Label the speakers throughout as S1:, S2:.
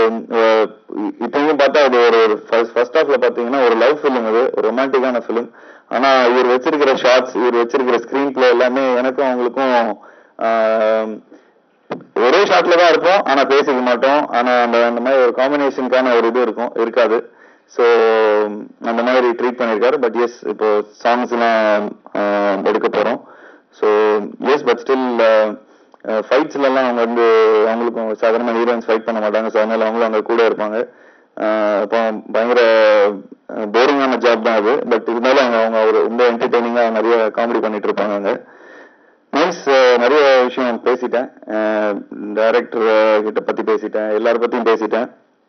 S1: இப்பயும் பார்த்தா அது ஒரு ஃபர்ஸ்ட் ஹாஃப்ல பாத்தீங்கன்னா ஒரு லவ் ஃபிலிம் இது ஒரு ரொமான்டிக்கான ஃபிலிம் ஆனா இவர் வச்சிருக்கிற ஷார்ட்ஸ் இவர் வச்சிருக்கிற ஸ்கிரீன் பிளே எல்லாமே எனக்கும் அவங்களுக்கும் ஆஹ், ஒரே ஷாட்ல தான் இருப்போம் ஆனா பேசிக்க மாட்டோம் ஆனா அந்த அந்த மாதிரி ஒரு காம்பினேஷனுக்கான ஒரு இது இருக்கும் இருக்காது ஸோ அந்த மாதிரி ட்ரீட் பண்ணியிருக்காரு பட் எஸ் இப்போ சாங்ஸ் எல்லாம் ஆஹ், எடுக்க போறோம் ஸோ எஸ் பட் ஸ்டில் ஃபைட்ஸ்ல எல்லாம் அவங்க வந்து அவங்களுக்கும் சாதாரண ஹீரோயின்ஸ் ஃபைட் பண்ண மாட்டாங்க ஸோ அதனால அவங்களும் அங்க கூட இருப்பாங்க ஆஹ் அப்போ பயங்கர போரிங்கான ஜாப் தான் அது பட் இருந்தாலும் அவங்க அவங்க ஒரு ரொம்ப என்டர்டெய்னிங்கா நிறைய காமெடி பண்ணிட்டு இருப்பாங்க அங்க நைஸ் நிறைய விஷயம் பேசிட்டேன் டைரக்டர் கிட்ட பத்தி பேசிட்டேன் எல்லார பத்தியும் பேசிட்டேன்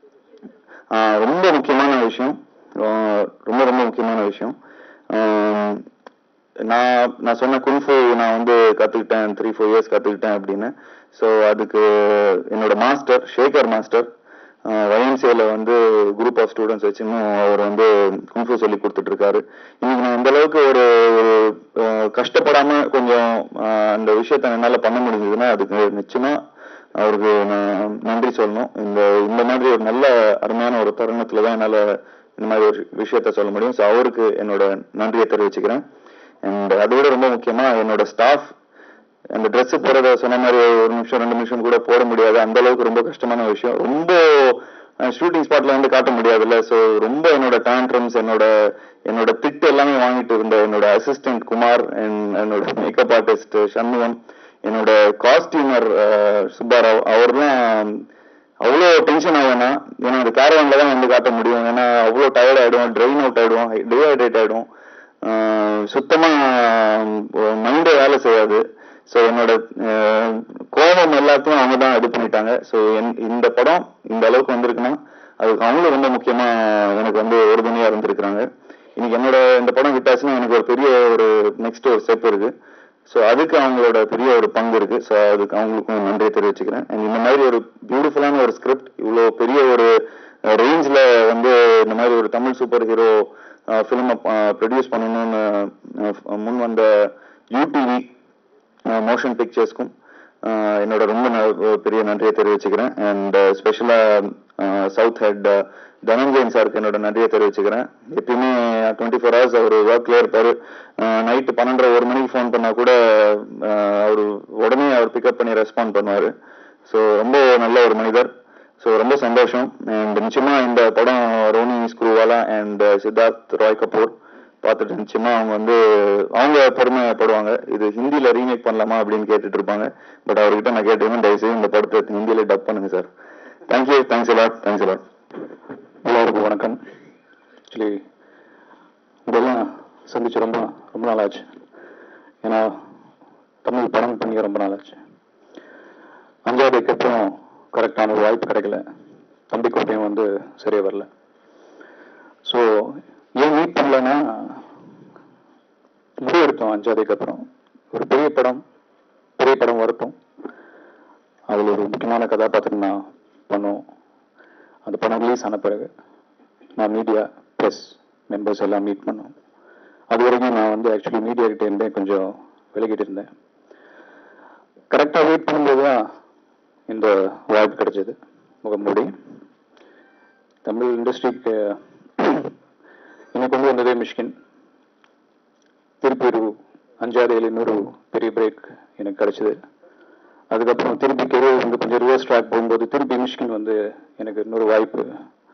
S1: ஆஹ் ரொம்ப முக்கியமான விஷயம் ஆஹ் ரொம்ப ரொம்ப முக்கியமான விஷயம் ஆஹ் நான் நான் சொன்ன குன்ஃபு நான் வந்து கத்துக்கிட்டேன் த்ரீ ஃபோர் இயர்ஸ் கத்துக்கிட்டேன் அப்படின்னு ஸோ அதுக்கு என்னோட மாஸ்டர் ஷேகர் மாஸ்டர் YMCA-ல வந்து குரூப் ஆஃப் ஸ்டூடெண்ட்ஸ் வச்சு இன்னும் அவர் வந்து குன்ஃபு சொல்லி கொடுத்துட்டு இருக்காரு இன்னைக்கு நான் இந்த அளவுக்கு ஒரு ஒரு ஆஹ் கஷ்டப்படாம கொஞ்சம் ஆஹ் அந்த விஷயத்த என்னால பண்ண முடிஞ்சதுன்னா அதுக்கு நிச்சயமா அவருக்கு நான் நன்றி சொல்லணும் இந்த இந்த மாதிரி ஒரு நல்ல அருமையான ஒரு தருணத்துல தான் என்னால இந்த மாதிரி ஒரு விஷயத்த சொல்ல முடியும் ஸோ அவருக்கு என்னோட நன்றியை தெரிவிச்சுக்கிறேன் அண்ட் அதை விட ரொம்ப முக்கியமா என்னோட ஸ்டாஃப் அந்த Dress போறத சொன்ன மாதிரி ஒரு நிமிஷம் ரெண்டு நிமிஷம் கூட போட முடியாது அந்த அளவுக்கு ரொம்ப கஷ்டமான விஷயம் ரொம்ப ஷூட்டிங் ஸ்பாட்ல வந்து காட்ட முடியாதுல்ல ஸோ ரொம்ப என்னோட டான்ட்ரம்ஸ் என்னோட என்னோட திட்டு எல்லாமே வாங்கிட்டு இருந்த என்னோட அசிஸ்டன்ட் குமார் and என்னோட மேக்கப் ஆர்டிஸ்ட் சண்முகம் என்னோட காஸ்டியூமர் சுப்பாராவ் அவர்லாம் அவ்வளோ டென்ஷன் ஆகும்னா ஏன்னா அந்த கேரவான்ல தான் வந்து காட்ட முடியும் ஏன்னா அவ்வளோ டயர்ட் ஆயிடும் ட்ரெயின் அவுட் ஆயிடும் டிஹைட்ரேட் ஆயிடும் ஆஹ் சுத்தமா மைண்டே வேலை செய்யாது ஸோ என்னோட ஆஹ் கோபம் எல்லாத்தையும் அவங்க தான் இது பண்ணிட்டாங்க ஸோ இந்த படம் இந்த அளவுக்கு வந்திருக்குன்னா அதுக்கு அவங்களும் ரொம்ப முக்கியமா எனக்கு வந்து உறுதுணையா இருந்திருக்கிறாங்க இன்னைக்கு என்னோட இந்த படம் விட்டாச்சுன்னா எனக்கு ஒரு பெரிய ஒரு நெக்ஸ்ட் ஒரு ஸ்டெப் இருக்கு ஸோ அதுக்கு அவங்களோட பெரிய ஒரு பங்கு இருக்கு ஸோ அதுக்கு அவங்களுக்கும் நன்றியை தெரிவிச்சுக்கிறேன் And இந்த மாதிரி ஒரு பியூட்டிஃபுல்லான ஒரு ஸ்கிரிப்ட் இவ்வளோ பெரிய ஒரு ரேஞ்சில் வந்து இந்த மாதிரி ஒரு தமிழ் சூப்பர் ஹீரோ ஃபிலிமை ப்ரொடியூஸ் பண்ணணும்னு அஹ், முன் வந்த யூடிவி மோஷன் பிக்சர்ஸ்க்கும் என்னோட ரொம்ப ந- பெரிய நன்றியை தெரிவிச்சுக்கிறேன் அண்ட் ஸ்பெஷலாக சவுத் ஹெட் தனஞ்சயன் சாருக்கு என்னோட நன்றியை தெரிவிச்சுக்கிறேன் எப்பயுமே டுவெண்ட்டி ஃபோர் ஹவர்ஸ் அவர் ஒர்க்ல இருப்பாரு நைட்டு பன்னெண்டரை ஒரு மணிக்கு ஃபோன் பண்ணா கூட அவர் உடனே அவர் பிக்கப் பண்ணி ரெஸ்பாண்ட் பண்ணுவாரு ஸோ ரொம்ப நல்ல ஒரு மனிதர் ஸோ ரொம்ப சந்தோஷம் அண்ட் நிச்சயமா இந்த படம் ரோனி ஸ்க்ரூவாலா அண்ட் சித்தார்த் ராய் கபூர் பார்த்துட்டு நிச்சயமா அவங்க வந்து அவங்க பெருமைப்படுவாங்க இது ஹிந்தில ரீமேக் பண்ணலாமா அப்படின்னு கேட்டுட்டு இருப்பாங்க பட் அவர்கிட்ட நான் கேட்டேன் தயவு செய்து இந்த படத்தை ஹிந்தியில டப் பண்ணுங்க sir thank you thanks a lot thanks a lot
S2: எல்லாருக்கும் வணக்கம் ஆக்சுவலி இதெல்லாம் சந்திச்சு ரொம்ப ரொம்ப நாள் ஆச்சு ஏன்னா தமிழ் படம் பண்ணி ரொம்ப நாள் ஆச்சு அஞ்சாவதுக்கு அப்புறம் கரெக்டான ஒரு வாய்ப்பு கிடைக்கல தம்பிக்கோட்டையும் வந்து சரியா வரல ஸோ ஏன் மீட் பண்ணலன்னா முடிவு எடுத்தோம் அஞ்சாவதுக்கு அப்புறம் ஒரு பெரிய படம் பெரிய படம் வரட்டும் அதில் ஒரு முக்கியமான கதாபாத்திரம் நான் பண்ணுவோம் அந்த படம் ரிலீஸ் ஆன பிறகு நான் மீடியா ப்ரெஸ் மெம்பர்ஸ் எல்லாம் மீட் பண்ணோம் அது வரைக்கும் நான் வந்து ஆக்சுவலி மீடியா கிட்ட இருந்தேன் கொஞ்சம் விலகிட்டு இருந்தேன் கரெக்டாக வெயிட் பண்ணும்போது தான் இந்த வாய்ப்பு கிடைச்சது முகமூடி தமிழ் இண்டஸ்ட்ரிக்கு எனக்கு கொண்டு வந்ததே மிஷ்கின் திருப்பி ஒரு அஞ்சாறு ஏழு இன்னொரு பெரிய பிரேக் எனக்கு கிடைச்சது அதுக்கப்புறம் திருப்பி கெரியர் வந்து கொஞ்சம் ரிவர்ஸ் ட்ராக் போகும்போது திருப்பி மிஷ்கின் வந்து எனக்கு இன்னொரு வாய்ப்பு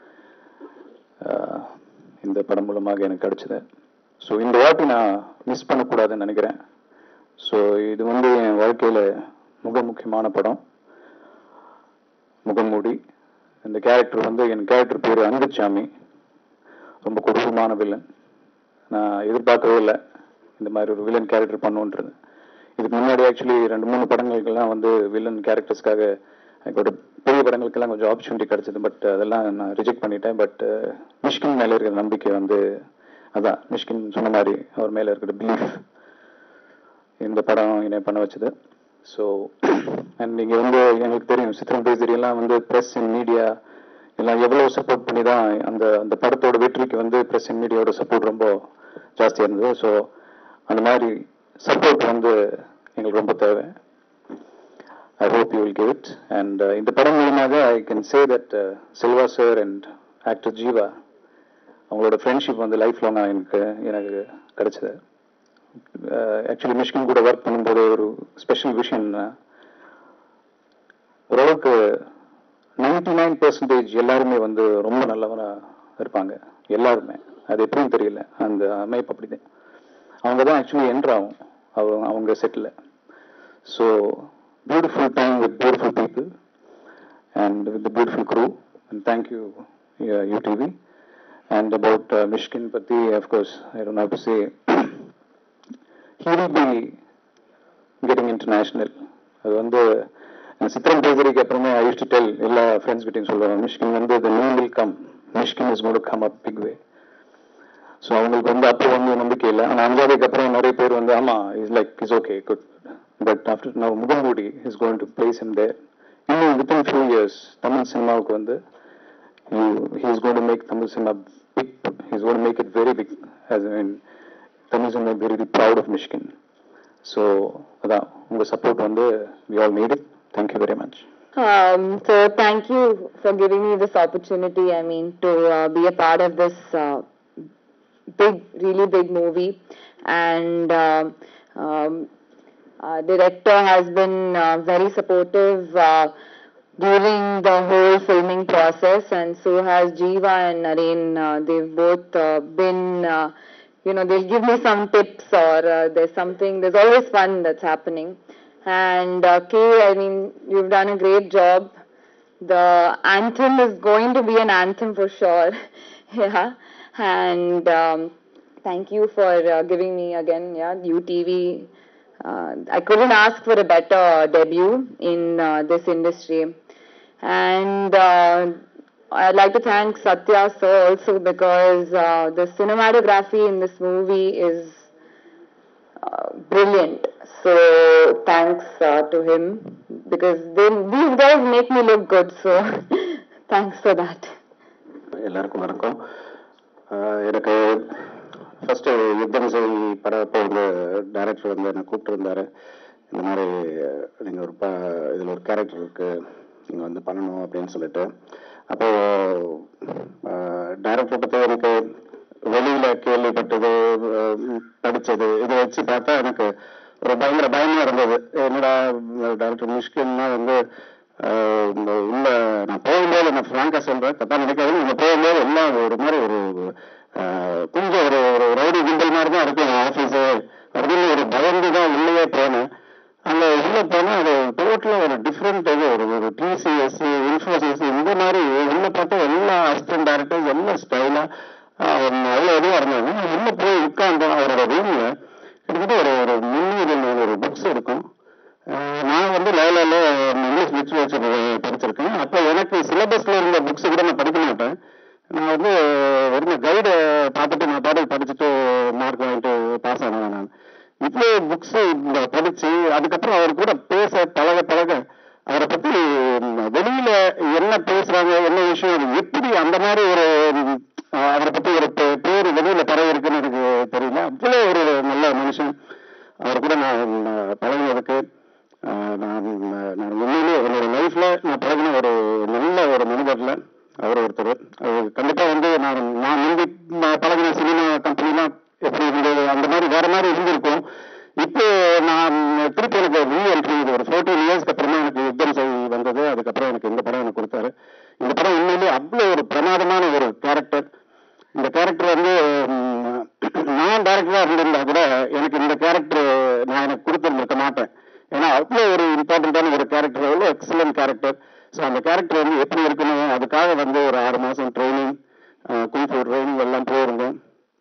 S2: ஆஹ், இந்த படம் மூலமாக எனக்கு கிடைச்சது ஸோ இந்த வாட்டி நான் மிஸ் பண்ணக்கூடாதுன்னு நினைக்கிறேன் ஸோ இது வந்து என் வாழ்க்கையில் மிக முக்கியமான படம் முகமூடி இந்த கேரக்டர் வந்து என் கேரக்டர் பேர் அன்புச்சாமி ரொம்ப கொடூரமான வில்லன் நான் எதிர்பார்க்கவே இல்லை இந்த மாதிரி ஒரு வில்லன் கேரக்டர் பண்ணுன்றது இதுக்கு முன்னாடி ஆக்சுவலி ரெண்டு மூணு படங்களுக்கெல்லாம் வந்து வில்லன் கேரக்டர்ஸ்க்காக எனக்கு ஒரு பெரிய படங்களுக்கெல்லாம் கொஞ்சம் ஆப்பர்ச்சுனிட்டி கிடைச்சது பட் அதெல்லாம் நான் ரிஜெக்ட் பண்ணிட்டேன் பட் மிஷ்கின் மேலே இருக்கிற நம்பிக்கை வந்து அதான் மிஷ்கின் சொன்ன மாதிரி அவர் மேலே இருக்கிற பிலீஃப் இந்த படம் என்னை பண்ண வச்சது ஸோ அண்ட் நீங்கள் வந்து எங்களுக்கு தெரியும் சித்திரம் பேசுறி எல்லாம் வந்து ப்ரெஸ் அண்ட் மீடியா எல்லாம் எவ்வளோ சப்போர்ட் பண்ணி தான் அந்த அந்த படத்தோட வெற்றிக்கு வந்து ப்ரெஸ் அண்ட் மீடியாவோட சப்போர்ட் ரொம்ப ஜாஸ்தியாக இருந்தது ஸோ அந்த மாதிரி சப்போர்ட் வந்து எங்களுக்கு ரொம்ப தேவை I hope you will give it and இந்த படம் மூலமாக I can say that Silva sir and actor Jeeva அவங்களோட ஃப்ரெண்ட்ஷிப் வந்து லைஃப் லாங்காக எனக்கு எனக்கு கிடைச்சது ஆக்சுவலி மிஷ்கின் கூட ஒர்க் பண்ணும்போது ஒரு ஸ்பெஷல் விஷயம் என்ன ஓரளவுக்கு நைன்டி நைன் பர்சன்டேஜ் எல்லாருமே வந்து ரொம்ப நல்லவனா இருப்பாங்க எல்லாருமே அது எப்படின்னு தெரியல அந்த அமைப்பு அப்படிதான் அவங்க தான் ஆக்சுவலி என்ட்ரு ஆகும் அவங்க அவங்க settle so beautiful time with beautiful people and with the beautiful crew and thank you UTV and about Mysskin பற்றி of course I don't have to say he will be getting international அது வந்து நான் சித்திரம் பேசுறதுக்கு அப்புறமே ஐ யூஸ் டு டெல் எல்லா friends கிட்டையும் சொல்லுவேன் மிஷ்கின் வந்து the name will come Mysskin is got come up big way so அவங்களுக்கு வந்து அப்போ வந்து நம்பிக்கை இல்லை ஆனால் அஞ்சாவதுக்கு அப்புறம் நிறைய பேர் வந்து ஆமா is like is okay good but after now Mugamoodi is going to place in there இன்னும் வித்தின் ஃபியூ இயர்ஸ் தமிழ் சினிமாவுக்கு வந்து he is going to make Tamil cinema big. He's going to make it very big. As in, Tamil cinema very, very proud of Michigan. So, அதான் உங்க support வந்து we all need it. Thank you very much.
S3: Um, so thank you for giving me this opportunity. I mean, to uh, be a part of this uh, big, really big movie, and um, um, uh, director has been uh, very supportive uh, during the whole filming process, and so has Jeeva and Naren. Uh, they've both uh, been. Uh, you know, they'll give me some tips or uh, there's something, there's always fun that's happening. And uh, Kay, I mean, you've done a great job. The anthem is going to be an anthem for sure. yeah. And um, thank you for uh, giving me again, yeah, UTV. Uh, I couldn't ask for a better debut in uh, this industry. And uh, I'd like to thank Satya sir also because uh, the cinematography in this movie is uh, brilliant. So thanks uh, to him because they, these guys make me look good. So thanks for that.
S2: எல்லாருக்கும் வணக்கம் ஆஹ் எனக்கு first யுத்தம் செய் படப்போ வந்து director வந்து என்னை கூப்பிட்டு இருந்தாரு இந்த மாதிரி நீங்கள் ஒரு ப இதில் ஒரு கேரக்டர் இருக்கு நீங்கள் வந்து பண்ணணும் அப்படின்னு சொல்லிட்டு அப்போ டைரக்டர் பற்றி எனக்கு வெளியில கேள்விப்பட்டது ஆஹ் படிச்சது இதை வச்சு பார்த்தா எனக்கு ஒரு பயங்கர பயமா இருந்தது என்னடா டைரக்டர் முஷ்கின்னா வந்து ஆஹ் இந்த உள்ள நான் போகும்போது நான் ஃப்ராங்கா சொல்றேன் தப்பா நினைக்காது நம்ம போகும்போது எல்லாம் ஒரு மாதிரி ஒரு ஆஹ் கொஞ்சம் ஒரு ஒரு ரவுடி கும்பல் மாதிரி தான் இருக்கும் ஆஃபீஸு அப்படின்னு ஒரு பயந்து தான் உள்ளே போனேன் அங்க உள்ள போனா அது டோட்டலா ஒரு டிஃப்ரெண்ட் இது ஒரு ஒரு டிசிஎஸ் இன்ஃபோசிஸ் இந்த மாதிரி உள்ள பார்த்தா எல்லா அசிஸ்டன்ட் டேரக்டர்ஸ் எல்லாம் ஸ்டைலா அவ்வளோ இதுவா இருந்தாங்க நான் உள்ள போய் உட்கார்ந்தேன் அவரோட ரூம்ல கிட்டத்தட்ட ஒரு ஒரு முந்நூறு ஒரு புக்ஸ் இருக்கும் ஆஹ் நான் வந்து லேலால இங்கிலீஷ் லிட்ரேச்சர் படிச்சிருக்கேன் அப்போ எனக்கு சிலபஸ்ல இருந்த புக்ஸ் கூட நான் படிக்க மாட்டேன் நான் வந்து வெறும் கைடை பார்த்துட்டு நான் பாடல் படிச்சுட்டு மார்க் வாங்கிட்டு பாஸ் ஆனேன் நான் இவ்வளோ புக்ஸ் படிச்சு அதுக்கப்புறம் அவர் கூட பேச பழக பழக அவரை பத்தி வெளியில என்ன பேசுறாங்க என்ன விஷயம் அது எப்படி அந்த மாதிரி ஒரு ஆஹ் அவரை பத்தி ஒரு பே- பேரு வெளியில பரவி இருக்குன்னு எனக்கு தெரியல அவ்வளோ ஒரு நல்ல மனுஷன் அவர் கூட நான் ஆஹ் பழகினதுக்கு ஆஹ் நான் நான் உண்மையிலேயே என்னோட லைஃப்ல நான் பழகின ஒரு நல்ல ஒரு மனிதர்ல அவர் ஒருத்தர் அவர் கண்டிப்பா வந்து நான் நான் முந்தி நான் பழகின சினிமா கம்பெனிலாம் எப்படி இருந்தது அந்த மாதிரி வேற மாதிரி இருந்திருக்கும் இப்போ நான் திருப்பி எனக்கு ரீ என்ட்ரி இது ஒரு ஃபோர்டீன் இயர்ஸ்க்கு அப்புறமா எனக்கு யுத்தம் செய் வந்தது அதுக்கப்புறம் எனக்கு இந்த படம் எனக்கு கொடுத்தாரு இந்த படம் உண்மையிலேயே அவ்வளோ ஒரு பிரமாதமான ஒரு கேரக்டர் இந்த கேரக்டர் வந்து ம், நான் டேரக்டரா இருந்திருந்தா கூட எனக்கு இந்த கேரக்டர் நான் எனக்கு கொடுத்துருந்திருக்க மாட்டேன் ஏன்னா அவ்வளோ ஒரு இம்பார்ட்டன்டான ஒரு கேரக்டர் அவ்வளோ எக்ஸலன்ட் கேரக்டர் ஸோ அந்த கேரக்டர் வந்து எப்படி இருக்கணும் அதுக்காக வந்து ஒரு ஆறு மாசம் ட்ரைனிங் குங்ஃபு ட்ரைனிங் எல்லாம் போயிருந்தேன்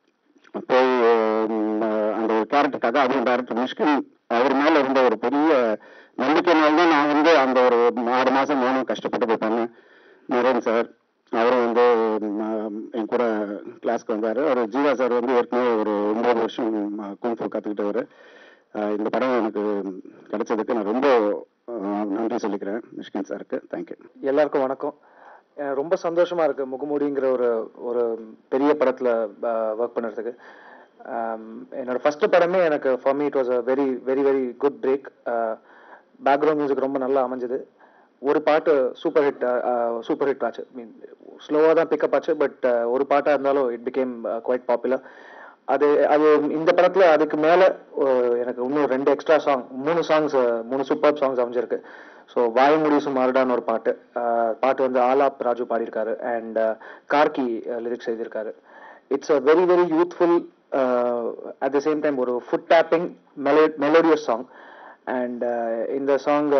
S2: போய் ம், அந்த ஒரு கேரக்டருக்காக அதுவும் டேரக்டர் முஷ்கின் அவர் மேல இருந்த ஒரு பெரிய நம்பிக்கைனால தான் நான் வந்து அந்த ஒரு ஆறு மாசம் நானும் கஷ்டப்பட்டு போய் பண்ணேன் நரேன் சார் அவரும் வந்து ம், என் கூட கிளாஸ்க்கு வந்தாரு அவர் ஜீவா சார் வந்து ஏற்கனவே ஒரு ஒன்பது வருஷம் குங்ஃபு கத்துக்கிட்டவர் இந்த படம் எனக்கு கிடைச்சதுக்கு நான் ரொம்ப அஹ், நன்றி சொல்லிக்கிறேன் மிஷ்கின் சாருக்கு தேங்க்யூ
S4: எல்லாருக்கும் வணக்கம் அஹ் ரொம்ப சந்தோஷமா இருக்கு முகமூடிங்கிற ஒரு ஒரு பெரிய படத்துல ஒர்க் பண்ணுறதுக்கு என்னோட ஃபர்ஸ்ட் படமே எனக்கு for me it was a very very very good break background music ரொம்ப நல்லா அமைஞ்சது ஒரு பாட்டு சூப்பர் ஹிட் சூப்பர் ஹிட் ஆச்சு மீன் ஸ்லோவாக தான் பிக்கப் ஆச்சு பட் ஒரு பாட்டாக இருந்தாலும் இட் பிகேம் குவைட் பாப்புலர் அது அது இந்த படத்துல அதுக்கு மேல அஹ், எனக்கு இன்னும் ரெண்டு எக்ஸ்ட்ரா சாங் மூணு சாங்ஸ் மூணு சூப்பர் சாங்ஸ் அமைஞ்சிருக்கு ஸோ வாய்மொழி சுமாருடான்னு ஒரு பாட்டு அஹ், பாட்டு வந்து ஆலாப் ராஜு பாடியிருக்காரு அண்ட் கார்கி லிரிக்ஸ் எழுதியிருக்காரு it's a very very youthful at the same time ஒரு foot tapping melo melodious song and இந்த சாங்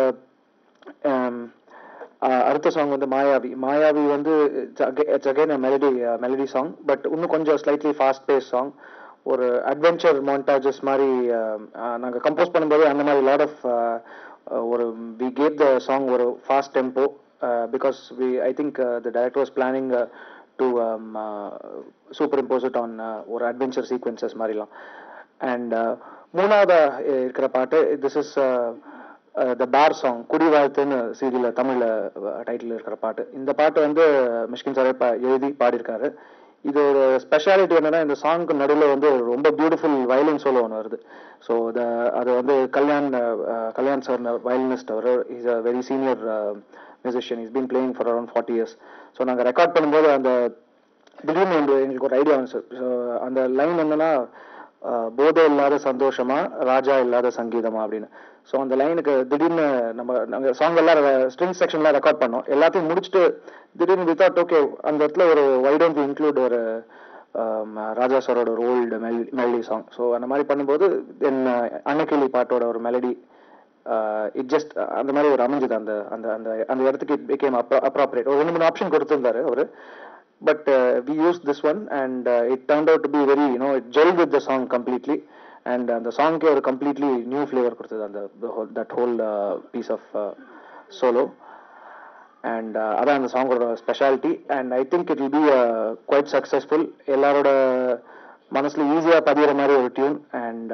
S4: அடுத்த சாங் வந்து மாயாவி மாயாவி வந்து it's again melody melody song but இன்னும் கொஞ்சம் ஸ்லைட்லி ஃபாஸ்ட் பேஸ் சாங் ஒரு அட்வென்ச்சர் மாண்டாஜஸ் மாதிரி நாங்கள் கம்போஸ் பண்ணும்போது அந்த மாதிரி லாட் ஆஃப் ஒரு வி கேவ் த சாங் ஒரு fast tempo because we I think the director was planning to superimpose it on ஒரு அட்வென்ச்சர் சீக்வன்சஸ் மாதிரிலாம் அண்ட் மூணாவதா இருக்கிற பாட்டு this is the bar song குடி வாழ்த்துன்னு சீரியல தமிழ்ல டைட்டில் இருக்கிற பாட்டு இந்த பாட்டு வந்து மிஷ்கின் சாரே பா எழுதி பாடியிருக்காரு இது ஒரு ஸ்பெஷாலிட்டி என்னன்னா இந்த சாங்க்கு நடுவில் வந்து ரொம்ப பியூட்டிஃபுல் வயலின் சோலோ ஒன்று வருது ஸோ த அது வந்து கல்யாண் அஹ், கல்யாண் சார் வயலினிஸ்ட் அவர் is a very senior musician is been playing for around forty years so நாங்கள் ரெக்கார்ட் பண்ணும்போது அந்த திடீர்னு வந்து எங்களுக்கு ஒரு ஐடியா வந்துச்சு ஸோ அந்த லைன் என்னன்னா அஹ், போதை இல்லாத சந்தோஷமா ராஜா இல்லாத சங்கீதமா அப்படின்னு ஸோ அந்த லைனுக்கு திடீர்னு நம்ம நாங்கள் சாங் எல்லாம் ஸ்ட்ரிங் செக்ஷன்லாம் ரெக்கார்ட் பண்ணோம் எல்லாத்தையும் முடிச்சுட்டு திடீர்னு வித்வுட் ஓகே அந்த இடத்துல ஒரு வை டோன்ட் இன்க்ளூட் ஒரு ஆம், ராஜா சாரோட ஒரு old mel melody song so அந்த மாதிரி பண்ணும்போது தென் அன்னக்கிளி பாட்டோட ஒரு மெலடி இட் ஜஸ்ட் அந்த மாதிரி ஒரு அமைஞ்சது அந்த அந்த அந்த அந்த இடத்துக்கு இட் பிகேம் அப்ராப்ரேட் ஒரு ரெண்டு மூணு ஆப்ஷன் கொடுத்துருந்தாரு அவரு but we use this one and it turn out to be very you know it gel with the song completely and அந்த சாங்க்கே ஒரு கம்ப்ளீட்லி நியூ ஃப்ளேவர் கொடுத்தது அந்த that whole piece of solo and அதான் அந்த சாங்கோட speciality and I think it will be quite successful எல்லாரோட மனசுல ஈஸியாக பதிகிற மாதிரி ஒரு tune and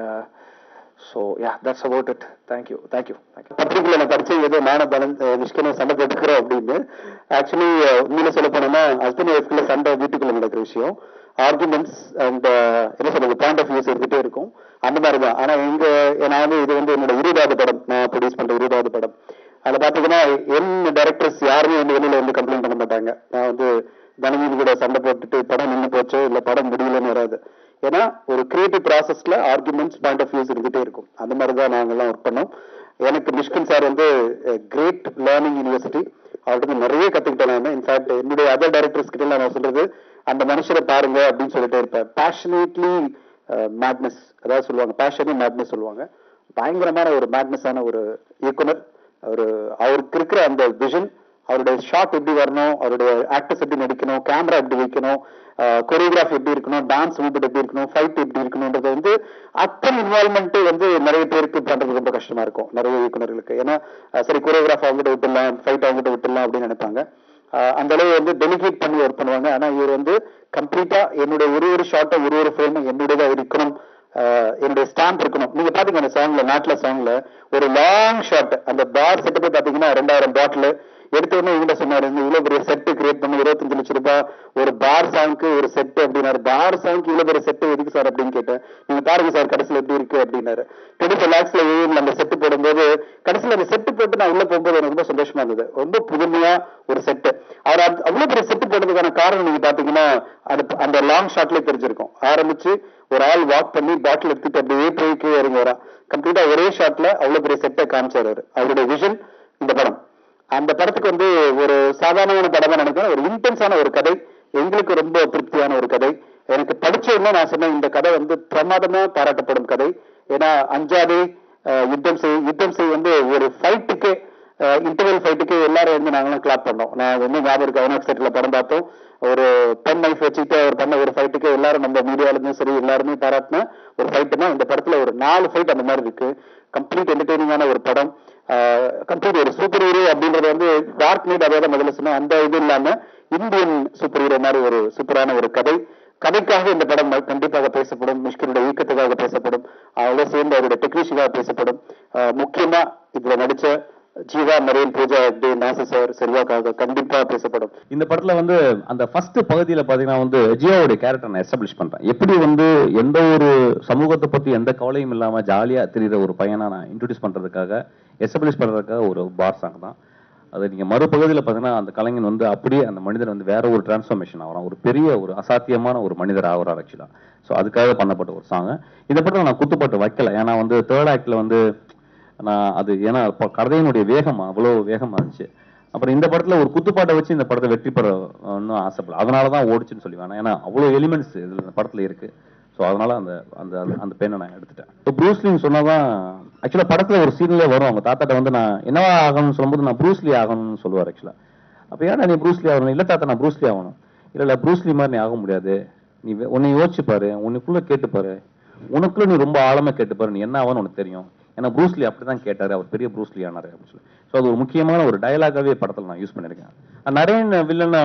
S4: so yeah that's about it thank you thank you thank you
S5: பத்திரிகையில நான் படிச்சு ஏதோ நானும் பலன் நிஷ்கன சண்டை போட்டுக்கிறோம் அப்படின்னு ஆக்சுவலி உண்மையில சொல்ல போனோம்னா ஹஸ்பண்ட் ஒய்ஃப்குள்ள சண்டை வீட்டுக்குள்ள நடக்கிற விஷயம் ஆர்குமெண்ட்ஸ் அண்ட் என்ன சொல்றது பாயிண்ட் ஆஃப் வியூஸ் இருந்துட்டே இருக்கும் அந்த மாதிரி தான் ஆனா இங்க நான் வந்து இது வந்து என்னோட இருபதாவது படம் நான் ப்ரொடியூஸ் பண்ற இருபதாவது படம் அதுல பாத்தீங்கன்னா என் டைரக்டர்ஸ் யாருமே வந்து வெளியில வந்து கம்ப்ளைண்ட் பண்ண மாட்டாங்க நான் வந்து தனவீதி கூட சண்டை போட்டுட்டு படம் நின்று போச்சோ இல்ல படம் முடியலன்னு வராது ஏன்னா ஒரு கிரியேட்டிவ் ப்ராசஸ்ல ஆர்குமெண்ட்ஸ் பாயிண்ட் ஆஃப் வியூஸ் இருந்துட்டே இருக்கும் அந்த மாதிரி தான் நாங்கெல்லாம் ஒர்க் பண்ணோம் எனக்கு மிஷ்கின் சார் வந்து கிரேட் லேர்னிங் யூனிவர்சிட்டி அவர்கிட்ட நிறைய கத்துக்கிட்டேன் நான் இன்ஃபேக்ட் என்னுடைய அதர் டைரக்டர்ஸ் கிட்ட எல்லாம் நான் சொல்றது அந்த மனுஷரை பாருங்க அப்படின்னு சொல்லிட்டே இருப்பேன் பேஷனேட்லி மேட்னஸ் அதாவது சொல்லுவாங்க பேஷனே மேட்னஸ் சொல்லுவாங்க பயங்கரமான ஒரு மேட்னஸான ஒரு இயக்குனர் அவரு அவருக்கு இருக்கிற அந்த விஷன் அவருடைய ஷாட் எப்படி வரணும் அவருடைய ஆக்டர்ஸ் எப்படி நடிக்கணும் கேமரா எப்படி வைக்கணும் கொரியோகிராஃபி எப்படி இருக்கணும் டான்ஸ் மூவ்மெண்ட் எப்படி இருக்கணும் ஃபைட் எப்படி இருக்கணும்ன்றது வந்து அத்தனை இன்வால்மெண்ட் வந்து நிறைய பேருக்கு பண்றது ரொம்ப கஷ்டமா இருக்கும் நிறைய இயக்குனர்களுக்கு ஏன்னா அஹ் சரி கொரியோகிராஃப் அவங்ககிட்ட விட்டுடலாம் ஃபைட் அவங்ககிட்ட விட்டுடலாம் அப்படின்னு நினைப்பாங்க அஹ் அந்த அளவு வந்து டெலிகேட் பண்ணி ஒர்க் பண்ணுவாங்க ஆனா இவர் வந்து கம்ப்ளீட்டா என்னுடைய ஒரு ஒரு ஷாட்டை ஒரு ஒரு ஃப்ரேமும் என்னுடையதா இருக்கணும் அஹ் என்னுடைய ஸ்டாம்ப் இருக்கணும் நீங்க பாத்தீங்க அந்த சாங்ல நாட்டுல சாங்ல ஒரு லாங் ஷாட் அந்த பார் செட்டப்பே பாத்தீங்கன்னா ரெண்டாயிரம் பாட்டில் எடுத்த உடனே இவங்க சொன்னாரு இந்த இவ்வளவு பெரிய செட்டு கிரியேட் பண்ணி இருபத்தஞ்சு லட்சம் ரூபாய் ஒரு பார் சாங்க்கு ஒரு செட் அப்படின்னாரு பார் சாங்க்கு இவ்வளவு பெரிய செட்டு எதுக்கு சார் அப்படின்னு கேட்டேன் நீங்க பாருங்க சார் கடைசியில் எப்படி இருக்கு அப்படின்னாரு டுவெண்ட்டி ஃபைவ் லேக்ஸ்ல ஏஎம்ல அந்த செட்டு போடும்போது கடைசியில் அந்த செட்டு போட்டு நான் உள்ள போகும்போது எனக்கு ரொம்ப சந்தோஷமா இருந்தது ரொம்ப புதுமையா ஒரு செட்டு அவர் அந்த- அவ்வளவு பெரிய செட்டு போட்டதுக்கான காரணம் நீங்க பாத்தீங்கன்னா அது அந்த லாங் ஷாட்லயே தெரிஞ்சிருக்கும் ஆரம்பிச்சு ஒரு ஆள் வாக் பண்ணி பாட்டில் எடுத்துட்டு அப்படியே போய் கீழே இறங்கி வரா கம்ப்ளீட்டா ஒரே ஷாட்ல அவ்வளவு பெரிய செட்டை காமிச்சாரு அவரு. அவருடைய விஷன் இந்த படம் அந்த படத்துக்கு வந்து ஒரு சாதாரணமான படமா நினைக்கிறேன் ஒரு இன்டென்ஸான ஒரு கதை எங்களுக்கு ரொம்ப திருப்தியான ஒரு கதை எனக்கு படிச்ச உடனே நான் சொன்னேன் இந்த கதை வந்து பிரமாதமா பாராட்டப்படும் கதை ஏன்னா அஞ்சாதே அஹ், யுத்தம் செய் யுத்தம் செய் வந்து ஒரு ஃபைட்டுக்கு இன்டர்வல் ஃபைட்டுக்கு எல்லாரும் வந்து நாங்களும் கிளாப் பண்ணோம் நான் வந்து ஞாபகம் இருக்கு ஐநாக்ஸ் செட்ல படம் பார்த்தோம் ஒரு பென் நைஃப் வச்சுட்டு அவர் பண்ண ஒரு ஃபைட்டுக்கு எல்லாரும் நம்ம மீடியால இருந்தும் சரி எல்லாருமே பாராட்டின ஒரு ஃபைட்டுனா இந்த படத்துல ஒரு நாலு ஃபைட் அந்த மாதிரி இருக்கு கம்ப்ளீட் என்டர்டெய்னிங்கான ஒரு படம் கம்ப்ளீட் ஒரு சூப்பர் ஹீரோ அப்படின்றது வந்து டார்க் நைட் அதாவது முதல்ல சொன்ன அந்த இது இல்லாம இந்தியன் சூப்பர் ஹீரோ மாதிரி ஒரு சூப்பரான ஒரு கதை கதைக்காக இந்த படம் கண்டிப்பாக பேசப்படும் மிஷ்கினுடைய இயக்கத்துக்காக பேசப்படும் அவரோட சேர்ந்து அவருடைய டெக்னீஷியனாக பேசப்படும் ஆஹ் முக்கியமா இதுல நடிச்ச ஜீவா நரேன் பூஜா ஹெக்டே நாசர் சார் செல்வாக்காக கண்டிப்பா பேசப்படும்
S6: இந்த படத்துல வந்து அந்த ஃபர்ஸ்ட் பகுதியில பாத்தீங்கன்னா வந்து ஜியோவுடைய கேரக்டர் நான் எஸ்டாப்ளிஷ் பண்றேன் எப்படி வந்து எந்த ஒரு சமூகத்தை பத்தி எந்த கவலையும் இல்லாம ஜாலியா தெரியுற ஒரு பையனை நான் இன்ட்ரடியூஸ் பண்றதுக்காக எஸ்டாப்ளிஷ் பண்றதுக்காக ஒரு பார் சாங் தான் அது நீங்க மறுபகுதியில பாத்தீங்கன்னா அந்த கலைஞன் வந்து அப்படியே அந்த மனிதர் வந்து வேற ஒரு டிரான்ஸ்ஃபர்மேஷன் ஆகிறான் ஒரு பெரிய ஒரு அசாத்தியமான ஒரு மனிதர் ஆகிறார் ஆக்சுவலா ஸோ அதுக்காக பண்ணப்பட்ட ஒரு சாங் இந்த படத்துல நான் குத்துப்பாட்டு வைக்கல ஏன்னா வந்து தேர்ட் ஆக்ட்ல வந்து நான் அது ஏன்னா அப்ப கதையினுடைய வேகம் அவ்வளோ வேகமா இருந்துச்சு அப்புறம் இந்த படத்துல ஒரு குத்துப்பாட்டை வச்சு இந்த படத்தை வெற்றி பெற இன்னும் ஆசைப்படல அதனால தான் ஓடிச்சுன்னு சொல்லி வேணாம் ஏன்னா அவ்வளோ எலிமெண்ட்ஸ் இதுல இந்த படத்துல இருக்கு ஸோ அதனால அந்த அந்த அந்த- அந்த பெண்ணை நான் எடுத்துட்டேன் இப்போ ப்ரூஸ்லின்னு சொன்னாதான் ஆக்சுவலாக படத்துல ஒரு சீன்லேயே வரும் அவங்க தாத்தாட்ட வந்து நான் என்னவா ஆகணும்னு சொல்லும்போது நான் ப்ரூஸ்லி ஆகணும்னு சொல்லுவார் ஆக்சுவலாக அப்போ ஏன்னா நீ ப்ரூஸ்லி ஆகணும் இல்லை தாத்தா நான் ப்ரூஸ்லி ஆகணும் இல்லை இல்லை ப்ரூஸ்லி மாதிரி நீ ஆக முடியாது நீ வே- உன்னை யோசிச்சு பாரு உனக்குள்ள கேட்டு பாரு உனக்குள்ள நீ ரொம்ப ஆழமா கேட்டு பாரு நீ என்ன ஆவான்னு உனக்கு தெரியும் ஏன்னா ப்ரூஸ்லி அப்படிதான் கேட்டாரு அவர் பெரிய ப்ரூஸ்லி ஆனாரு அப்படின்னு சொல்லி ஸோ அது ஒரு முக்கியமான ஒரு டயலாகாவே படத்துல நான் யூஸ் பண்ணியிருக்கேன் அஹ் நரேன் வில்லன்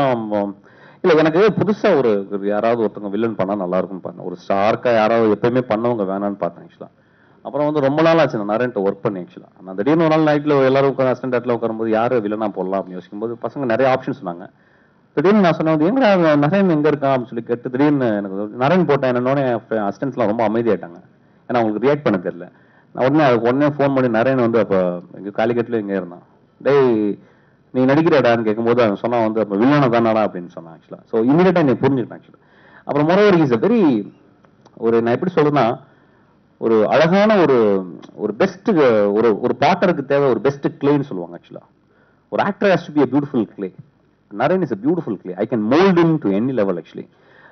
S6: இல்ல எனக்கு புதுசா ஒரு ஒரு யாராவது ஒருத்தவங்க வில்லன் பண்ணா நல்லா இருக்கும்னு பார்த்தேன் ஒரு ஸ்டார்க்கா யாராவது எப்பயுமே பண்ணவங்க வேணாம்னு பார்த்தேன் ஆக்சுவலா அப்புறம் வந்து ரொம்ப நாள் ஆச்சு நான் நரேன்ட்ட ஒர்க் பண்ணி ஆக்சுவலா நான் திடீர்னு ஒரு நாள் நைட்ல எல்லாரும் உட்காந்து அசிஸ்டன்ட் இடத்துல உட்காரும்போது யாரு வில்லனா போடலாம் அப்படின்னு யோசிக்கும்போது பசங்க நிறைய ஆப்ஷன் சொன்னாங்க திடீர்னு நான் சொன்னது எங்கடா அவன் நரேன் எங்க இருக்கான் அப்படின்னு சொல்லி கேட்டு திடீர்னு எனக்கு ஒரு- நரேன் போட்டேன் என்னன்னோட அசிஸ்டன்ட்ஸ்லாம் ரொம்ப அமைதியாயிட்டாங்க ஏன்னா அவங்களுக்கு ரியாக்ட் பண்ண தெரியல நான் உடனே அதுக்கு உடனே ஃபோன் பண்ணி நரேன் வந்து அப்போ எங்க காலிக்கட்டில் இங்கே இருந்தான் டேய் நீ நடிக்கிறடான்னு கேட்கும்போது அவன் சொன்னான் வந்து அப்போ வில்லனை தானடா அப்படின்னு சொன்னான் ஆக்சுவலாக ஸோ இமீடியட்டாக நீ புரிஞ்சுக்கிட்டேன் ஆக்சுவலாக அப்புறம் மொரோவர் இஸ் a வெரி ஒரு நான் எப்படி சொல்றேன்னா ஒரு அழகான ஒரு ஒரு பெஸ்ட் ஒரு ஒரு பாட்டருக்கு தேவை ஒரு பெஸ்ட் கிளேன்னு சொல்லுவாங்க ஆக்சுவலா ஒரு actor has to be a beautiful clay Naren is a beautiful clay I can mould into any level actually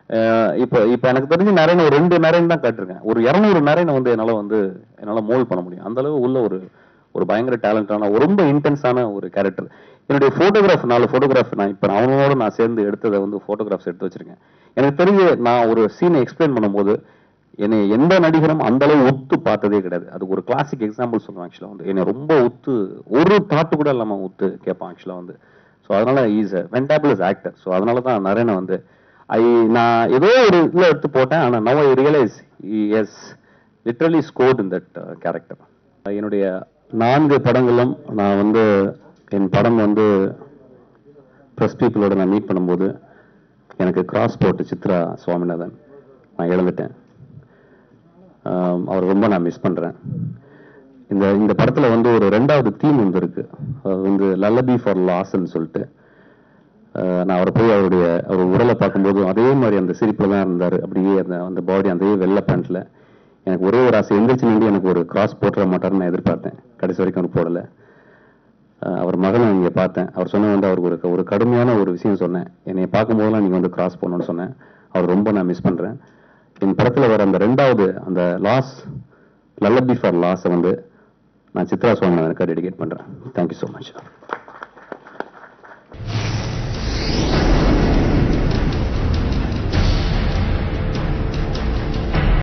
S6: இப்போ இப்போ எனக்கு தெரிஞ்சு நரேன் ஒரு ரெண்டு நரேன் தான் காட்டிருக்கேன் ஒரு இரநூறு நரேனை வந்து என்னால வந்து என்னால மோல்ட் பண்ண முடியும் அந்த அளவு உள்ள ஒரு ஒரு பயங்கர டேலண்டான ரொம்ப இன்டென்ஸான ஒரு கேரக்டர் என்னுடைய ஃபோட்டோகிராஃப் நாலு ஃபோட்டோகிராஃப் நான் இப்போ அவனோட நான் சேர்ந்து எடுத்ததை வந்து ஃபோட்டோகிராஃப்ஸ் எடுத்து வச்சிருக்கேன் எனக்கு தெரிஞ்சு நான் ஒரு சீனை எக்ஸ்பிளைன் பண்ணும்போது என்னை எந்த நடிகரும் அந்த அளவு ஒத்து பார்த்ததே கிடையாது அதுக்கு ஒரு கிளாசிக் எக்ஸாம்பிள் சொல்லுவேன் ஆக்சுவலாக வந்து என்னை ரொம்ப ஒத்து ஒரு தாட்டு கூட இல்லாமல் ஒத்து கேட்பான் ஆக்சுவலாக வந்து ஸோ அதனால ஈஸ் வென்டாபிள் ஆக்டர் ஸோ அதனால தான் நரேனை வந்து ஐ நான் ஏதோ ஒரு இதில் எடுத்து போட்டேன் ஆனால் now I realise is literally scored in that character என்னுடைய நான்கு படங்களும் நான் வந்து என் படம் வந்து ப்ரெஸ் பீப்புளோட நான் மீட் பண்ணும்போது எனக்கு கிராஸ் போட்டு சித்ரா சுவாமிநாதன் நான் இழந்துட்டேன் ஆம், அவரை ரொம்ப நான் மிஸ் பண்றேன் இந்த இந்த படத்துல வந்து ஒரு ரெண்டாவது தீம் வந்து இருக்கு அது வந்து லல்லபி ஃபார் லாஸ்ன்னு சொல்லிட்டு ஆஹ், நான் அவரை போய் அவருடைய அவர் உடலை பார்க்கும்போது அதே மாதிரி அந்த சிரிப்புல தான் இருந்தார் அப்படியே அந்த அந்த பாடி அந்த வெள்ளை பேண்ட்ல எனக்கு ஒரே ஒரு ஆசை எந்திரிச்சு நின்று எனக்கு ஒரு கிராஸ் போட்டுற மாட்டாருன்னு நான் எதிர்பார்த்தேன் கடைசி வரைக்கும் அவர் போடல ஆஹ், அவர் மகனை இங்கே பார்த்தேன் அவர் சொன்ன வந்து அவருக்கு ஒரு ஒரு கடுமையான ஒரு விஷயம் சொன்னேன் என்னை பார்க்கும்போதெல்லாம் நீங்க வந்து கிராஸ் போடணும்னு சொன்னேன் அவர் ரொம்ப நான் மிஸ் பண்றேன் என் படத்துல வர அந்த ரெண்டாவது அந்த லாஸ் லல்லபி ஃபார் லாஸை வந்து நான் சித்ரா சுவாமி எனக்கு டெடிகேட் பண்றேன் தேங்க்யூ ஸோ மச்